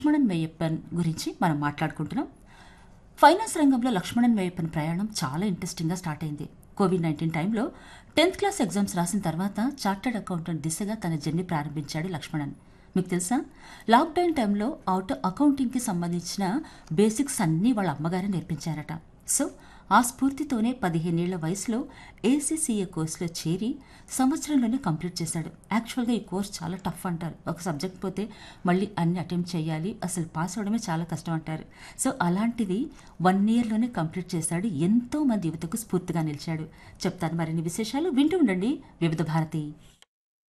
లక్ష్మణన్ మేయప్పన్ గురించి మనం మాట్లాడుకుంటున్నాం ఫైనాన్స్ రంగంలో లక్ష్మణన్ మేయప్పన్ ప్రయాణం చాలా ఇంట్రెస్టింగ్గా స్టార్ట్ అయింది కోవిడ్ నైన్టీన్ టైంలో టెన్త్ క్లాస్ ఎగ్జామ్స్ రాసిన తర్వాత చార్టర్డ్ అకౌంటెంట్ దిశగా తన జర్నీ ప్రారంభించాడు లక్ష్మణన్ మీకు తెలుసా లాక్డౌన్ టైంలో అవుట్ అకౌంటింగ్కి సంబంధించిన బేసిక్స్ అన్నీ వాళ్ళ అమ్మగారే నేర్పించారట సో ఆ స్ఫూర్తితోనే పదిహేనేళ్ల వయసులో ఏసీసీఏ కోర్సులో చేరి సంవత్సరంలోనే కంప్లీట్ చేశాడు యాక్చువల్గా ఈ కోర్స్ చాలా టఫ్ అంటారు ఒక సబ్జెక్ట్ పోతే మళ్ళీ అన్ని అటెంప్ట్ చేయాలి అసలు పాస్ అవడమే చాలా కష్టం అంటారు సో అలాంటిది వన్ ఇయర్లోనే కంప్లీట్ చేశాడు ఎంతో మంది యువతకు స్ఫూర్తిగా నిలిచాడు చెప్తాను మరిన్ని విశేషాలు వింటూ ఉండండి వివిధ భారతి